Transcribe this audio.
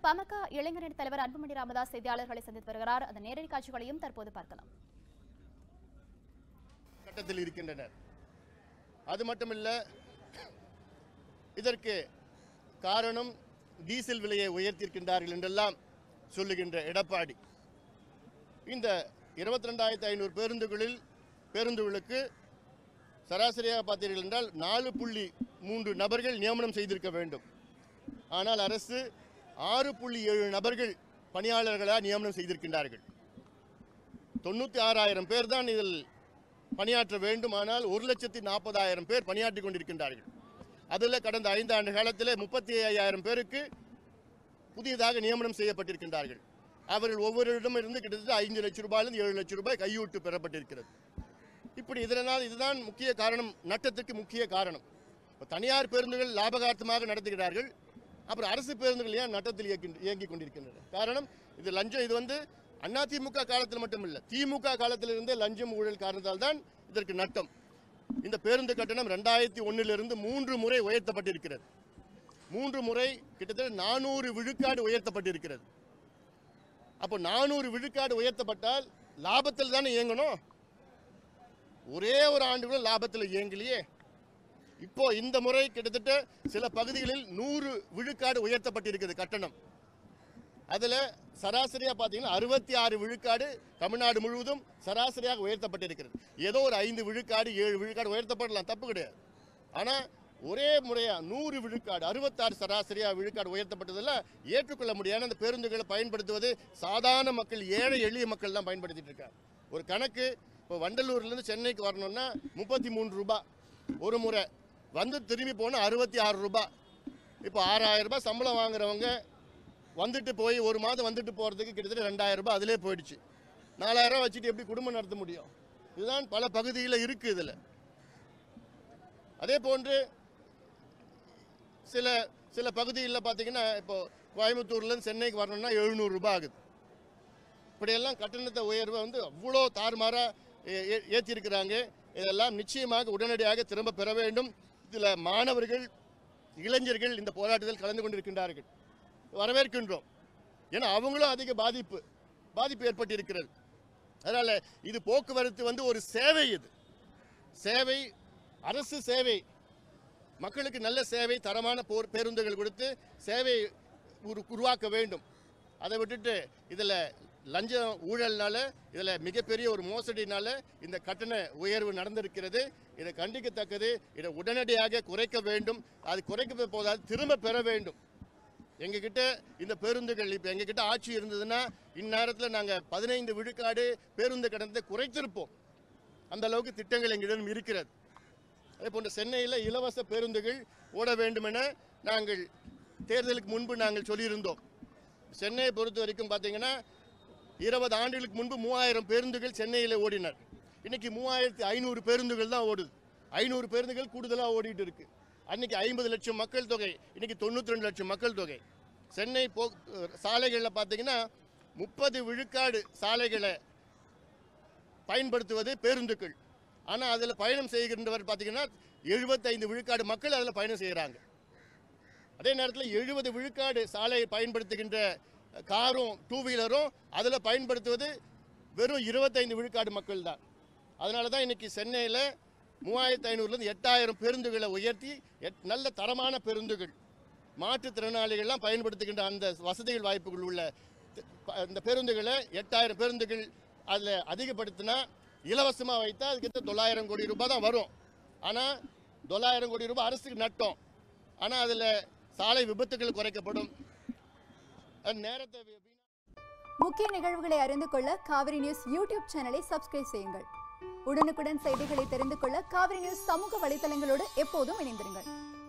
பாமக இளைஞரணி தலைவர் அன்புமணி ராமதாஸ் செய்தியாளர்களை சந்தித்து வருகிறார் அந்த நேரடி காட்சிகளையும் தற்போது பார்க்கலாம் கட்டத்தில் இருக்கின்றனர் அது மட்டுமல்ல இதற்கு காரணம் டீசல் விலையை உயர்த்தியிருக்கின்றார்கள் என்றெல்லாம் சொல்லுகின்ற எடப்பாடி இந்த இருபத்தி ரெண்டாயிரத்தி ஐநூறு பேருந்துகளில் பேருந்துகளுக்கு சராசரியாக பார்த்தீர்கள் என்றால் நாலு புள்ளி மூன்று நபர்கள் நியமனம் செய்திருக்க வேண்டும் ஆனால் அரசு ஆறு புள்ளி ஏழு நபர்கள் பணியாளர்களாக நியமனம் செய்திருக்கின்றார்கள் தொண்ணூற்றி ஆறாயிரம் பேர் தான் இதில் பணியாற்ற வேண்டும் ஆனால் ஒரு லட்சத்தி நாற்பதாயிரம் பேர் பணியாற்றி கொண்டிருக்கின்றார்கள் அதில் கடந்த ஐந்து ஆண்டு காலத்தில் முப்பத்தி ஐயாயிரம் பேருக்கு புதியதாக நியமனம் செய்யப்பட்டிருக்கின்றார்கள் அவர்கள் ஒவ்வொருவரிடம் இருந்து கிட்டத்தட்ட ஐந்து லட்சம் ரூபாயிலிருந்து ஏழு லட்சம் ரூபாய் கையூட்டு பெறப்பட்டிருக்கிறது இப்படி இதனால் இதுதான் முக்கிய காரணம் நட்டத்துக்கு முக்கிய காரணம் இப்ப தனியார் பேருந்துகள் லாபகார்த்தமாக நடத்துகிறார்கள் அப்புறம் அரசு பேருந்துகள் ஏன் நட்டத்தில் இயக்கி இயங்கிக் கொண்டிருக்கின்றன காரணம் இது லஞ்சம் இது வந்து அதிமுக காலத்தில் மட்டும் இல்லை திமுக காலத்தில் இருந்தே லஞ்சம் ஊழல் காரணத்தால் தான் இதற்கு நட்டம் இந்த பேருந்து கட்டணம் ரெண்டாயிரத்தி ஒன்னிலிருந்து மூன்று முறை உயர்த்தப்பட்டிருக்கிறது மூன்று முறை கிட்டத்தட்ட நானூறு விழுக்காடு உயர்த்தப்பட்டிருக்கிறது அப்போ நானூறு விழுக்காடு உயர்த்தப்பட்டால் லாபத்தில் தானே இயங்கணும் ஒரே ஒரு ஆண்டு கூட லாபத்தில் இயங்கலையே இப்போ இந்த முறை கிட்டத்தட்ட சில பகுதிகளில் நூறு விழுக்காடு உயர்த்தப்பட்டிருக்கிறது கட்டணம் அதில் சராசரியாக பார்த்தீங்கன்னா அறுபத்தி ஆறு விழுக்காடு தமிழ்நாடு முழுவதும் சராசரியாக உயர்த்தப்பட்டிருக்கிறது ஏதோ ஒரு ஐந்து விழுக்காடு ஏழு விழுக்காடு உயர்த்தப்படலாம் தப்பு கிடையாது ஆனால் ஒரே முறையா நூறு விழுக்காடு அறுபத்தாறு சராசரியாக விழுக்காடு உயர்த்தப்பட்டதில் ஏற்றுக்கொள்ள முடியாத அந்த பேருந்துகளை பயன்படுத்துவது சாதாரண மக்கள் ஏழை எளிய மக்கள் தான் பயன்படுத்திட்டு இருக்காங்க ஒரு கணக்கு இப்போ வண்டலூர்லேருந்து சென்னைக்கு வரணும்னா முப்பத்தி மூணு ரூபாய் ஒரு முறை வந்து திரும்பி போனால் அறுபத்தி ஆறு ரூபாய் இப்போ ஆறாயிரம் ரூபாய் சம்பளம் வாங்குறவங்க வந்துட்டு போய் ஒரு மாதம் வந்துட்டு போகிறதுக்கு கிட்டத்தட்ட ரெண்டாயிரம் ரூபாய் அதிலே போயிடுச்சு நாலாயிரம் ரூபாய் வச்சுட்டு எப்படி குடும்பம் நடத்த முடியும் இதுதான் பல பகுதியில் இருக்குது இதில் அதே போன்று சில சில பகுதிகளில் பார்த்தீங்கன்னா இப்போ கோயம்புத்தூர்லேருந்து சென்னைக்கு வரணும்னா எழுநூறு ரூபாய் ஆகுது இப்படியெல்லாம் கட்டணத்தை உயர்வை வந்து அவ்வளோ தாறுமாறாக ஏற்றிருக்கிறாங்க இதெல்லாம் நிச்சயமாக உடனடியாக திரும்ப பெற வேண்டும் இதில் மாணவர்கள் இளைஞர்கள் இந்த போராட்டத்தில் கலந்து கொண்டிருக்கின்றார்கள் வரவேற்கின்றோம் ஏன்னா அவங்களும் அதிக பாதிப்பு பாதிப்பு ஏற்பட்டிருக்கிறது அதனால் இது போக்குவரத்து வந்து ஒரு சேவை இது சேவை அரசு சேவை மக்களுக்கு நல்ல சேவை தரமான போர் பேருந்துகள் கொடுத்து சேவை உரு- உருவாக்க வேண்டும் அதை விட்டுட்டு இதில் லஞ்சம் ஊழல்னால இதில் மிகப்பெரிய ஒரு மோசடினால இந்த கட்டண உயர்வு நடந்திருக்கிறது இதை கண்டிக்கத்தக்கது இதை உடனடியாக குறைக்க வேண்டும் அது குறைக்க போதாது திரும்ப பெற வேண்டும் எங்ககிட்ட இந்த பேருந்துகள் இப்போ எங்ககிட்ட ஆட்சி இருந்ததுன்னா இந்நேரத்தில் நாங்கள் பதினைந்து விழுக்காடு பேருந்து கட்டணத்தை குறைத்திருப்போம் அந்த அளவுக்கு திட்டங்கள் எங்களிடம் இருக்கிறது அதே போன்ற சென்னையில் இலவச பேருந்துகள் ஓட வேண்டும் என நாங்கள் தேர்தலுக்கு முன்பு நாங்கள் சொல்லியிருந்தோம் சென்னையை பொறுத்த வரைக்கும் பார்த்தீங்கன்னா இருபது ஆண்டுகளுக்கு முன்பு மூவாயிரம் பேருந்துகள் சென்னையில் ஓடினர் இன்னைக்கு மூவாயிரத்தி ஐநூறு பேருந்துகள் தான் ஓடுது ஐநூறு பேருந்துகள் கூடுதலாக ஓடிட்டு இருக்கு அன்னைக்கு ஐம்பது லட்சம் மக்கள் தொகை இன்னைக்கு தொண்ணூற்றி ரெண்டு லட்சம் மக்கள் தொகை சென்னை போ சாலைகளில் பார்த்தீங்கன்னா முப்பது விழுக்காடு சாலைகளை பயன்படுத்துவது பேருந்துகள் ஆனால் அதில் பயணம் செய்கின்றவர் பார்த்தீங்கன்னா எழுபத்தைந்து விழுக்காடு மக்கள் அதில் பயணம் செய்கிறாங்க அதே நேரத்தில் எழுபது விழுக்காடு சாலையை பயன்படுத்துகின்ற காரும் டூ வீலரும் அதில் பயன்படுத்துவது வெறும் இருபத்தைந்து விழுக்காடு மக்கள் தான் அதனால தான் இன்னைக்கு சென்னையில் மூவாயிரத்து ஐநூறுலேருந்து எட்டாயிரம் பேருந்துகளை உயர்த்தி எட்- நல்ல தரமான பேருந்துகள் மாற்றுத்திறனாளிகள்லாம் பயன்படுத்துகின்ற அந்த வசதிகள் வாய்ப்புகள் உள்ள தி- ப- இந்த பேருந்துகளை எட்டாயிரம் பேருந்துகள் அதில் அதிகப்படுத்தினா இலவசமாக வைத்தா அதுக்கிட்ட தொள்ளாயிரம் கோடி ரூபாய் தான் வரும் ஆனால் தொள்ளாயிரம் கோடி ரூபாய் அரசுக்கு நட்டம் ஆனால் அதில் சாலை விபத்துகள் குறைக்கப்படும் அது நேரத்தை வீ- வீணா- முக்கிய நிகழ்வுகளை அறிந்து கொள்ள காவிரி நியூஸ் யூடியூப் சேனலை சப்ஸ்கிரைப் செய்யுங்கள் உடனுக்குடன் செய்திகளை தெரிந்து கொள்ள காவிரி நியூஸ் சமூக வலைதளங்களோடு எப்போதும் இணைந்திருங்கள்